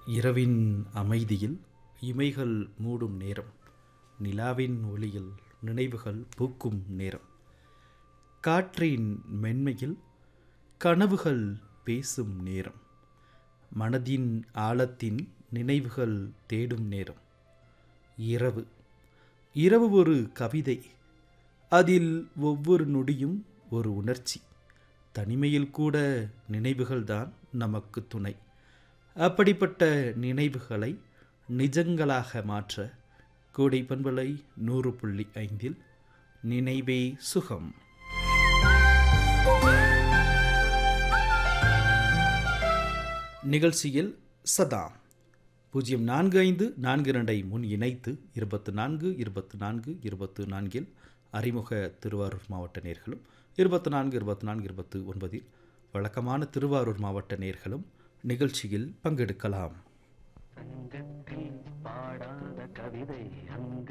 இரவின் அமைதியில் இமைகள் மூடும் நேரம் நிலாவின் ஒளியில் நினைவுகள் பூக்கும் நேரம் காற்றின் மென்மையில் கனவுகள் பேசும் நேரம் மனதின் ஆழத்தின் நினைவுகள் தேடும் நேரம் இரவு இரவு ஒரு கவிதை அதில் ஒவ்வொரு நொடியும் ஒரு உணர்ச்சி தனிமையில் கூட நினைவுகள்தான் நமக்கு துணை அப்படிப்பட்ட நினைவுகளை நிஜங்களாக மாற்ற கோடை பண்பலை நூறு புள்ளி ஐந்தில் நினைவே சுகம் நிகழ்ச்சியில் சதா பூஜ்ஜியம் நான்கு ஐந்து நான்கு இரண்டை முன் இணைத்து இருபத்து நான்கு இருபத்து நான்கு இருபத்து நான்கில் அறிமுக திருவாரூர் மாவட்ட நேர்களும் இருபத்து நான்கு இருபத்தி நான்கு இருபத்து ஒன்பதில் வழக்கமான திருவாரூர் மாவட்ட நேர்களும் நிகழ்ச்சியில் பங்கெடுக்கலாம் சங்கத்தில் பாடாத கவிதை அங்க